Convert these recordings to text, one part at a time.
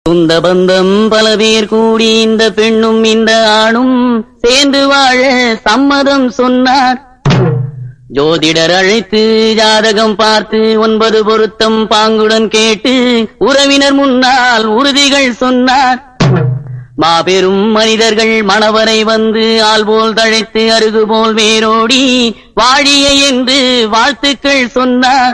சொந்த பந்தம் பல பேர் கூடி இந்த பெண்ணும் இந்த ஆணும் சேர்ந்து வாழ சம்மதம் சொன்னார் ஜோதிடர் அழைத்து ஜாதகம் பார்த்து ஒன்பது பொருத்தம் பாங்குடன் கேட்டு உறவினர் முன்னால் உறுதிகள் சொன்னார் மாபெரும் மனிதர்கள் மணவரை வந்து ஆள் போல் தழைத்து அருகு போல் வேரோடி வாழிய என்று வாழ்த்துக்கள் சொன்னார்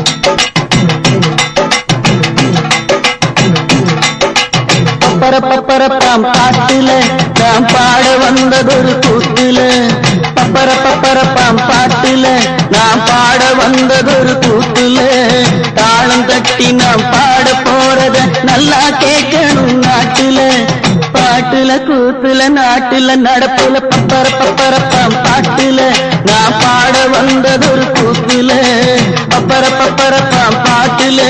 பப்பரப்பரப்பாம் பாட்டுல நாம் பாட வந்ததொரு கூத்துல பப்பரப்பரப்பாம் பாட்டுல நாம் பாட வந்ததொரு கூத்துல தாளம் தட்டி நாம் பாட போறத நல்லா கேட்கணும் நாட்டுல பாட்டுல கூத்துல நாட்டுல நடப்புல பப்பர பப்பரப்பாம் பாட்டுல நான் பாட வந்ததொரு கூத்துல பப்பர பப்பரப்பாம் பாட்டுல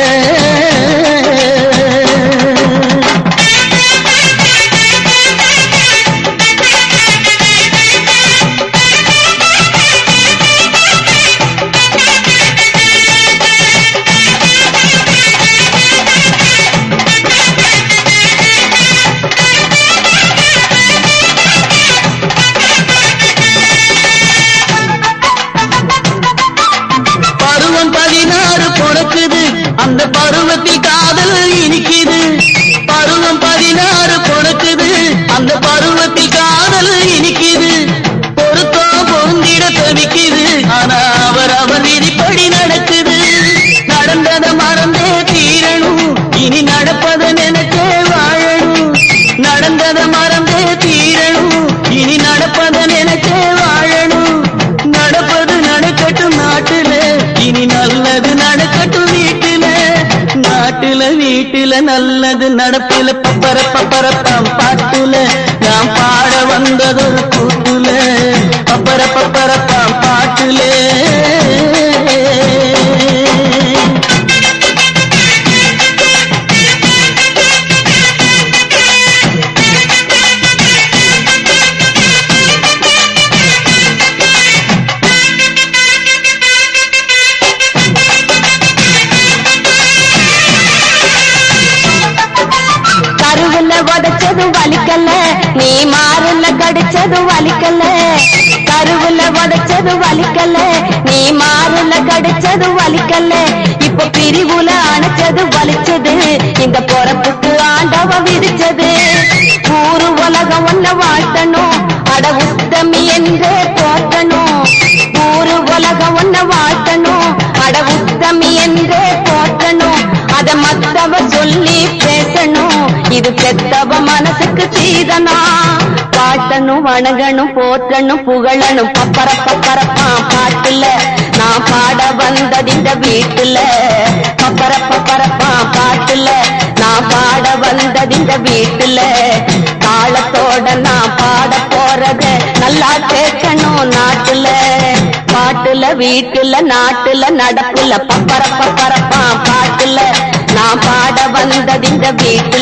பருவம் பதினாறு பொறுக்குது அந்த பருவத்தில் காதல் இனிக்குது பருவம் பதினாறு பொறுக்குது அந்த பருவத்தில் காதல் இனிக்குது பொருத்தம் பொருந்திட தவிக்குது ஆனா அவர் அவர் விதிப்படி நடக்குது நடந்தத மறந்தே தீரணும் இனி நடப்பத நினைச்சே வாழணும் நடந்தத மறந்தே தீரணும் இனி நடப்பத நினைச்சே வாழணும் நடப்பது நடக்கட்டும் நாட்டுல இனி நல்லது நடக்கட்டும் வீட்டுல நாட்டுல வீட்டுல நல்லது நடப்புல பப்பர பப்பரப்பாம் பாட்டுல நாம் பாட வந்ததொரு கூட்டுல பப்பர பப்பரப்பாம் பாட்டுல கருவுல உடைச்சது வலிக்கல நீ மாறுல கடிச்சது வலிக்கல கருவுல உடைச்சது வலிக்கல நீ மாறுல கடிச்சது வலிக்கல இப்ப பிரிவுல அணைச்சது வலிச்சது இந்த பொறப்புக்கு ஆண்டவ விதிச்சது ஊரு உலகம் ஒன்ன வாழ்த்தணும் அட உத்தமி என்றே போற்றணும் ஊரு உலகம் ஒன்ன வாழ்த்தணும் அட உத்தமி என்றே போற்றணும் அத மத்தவ சொல்லி பேசணும் இது பெத்தவ மனசுக்கு சீதனா பாட்டணும் வணங்கணும் போற்றணும் புகழணும் பப்பர பப்பரப்பா பாட்டுல நான் பாட வந்தது இந்த வீட்டுல பப்பர பப்பரப்பா பாட்டுல நான் பாட வந்தது இந்த வீட்டுல தாளத்தோட நான் பாட போறத நல்லா கேட்கணும் நாட்டுல பாட்டுல வீட்டுல நாட்டுல நடப்புல பப்பர பப்பரப்பா பாட்டுல நான் பாட வந்தது இந்த வீட்டுல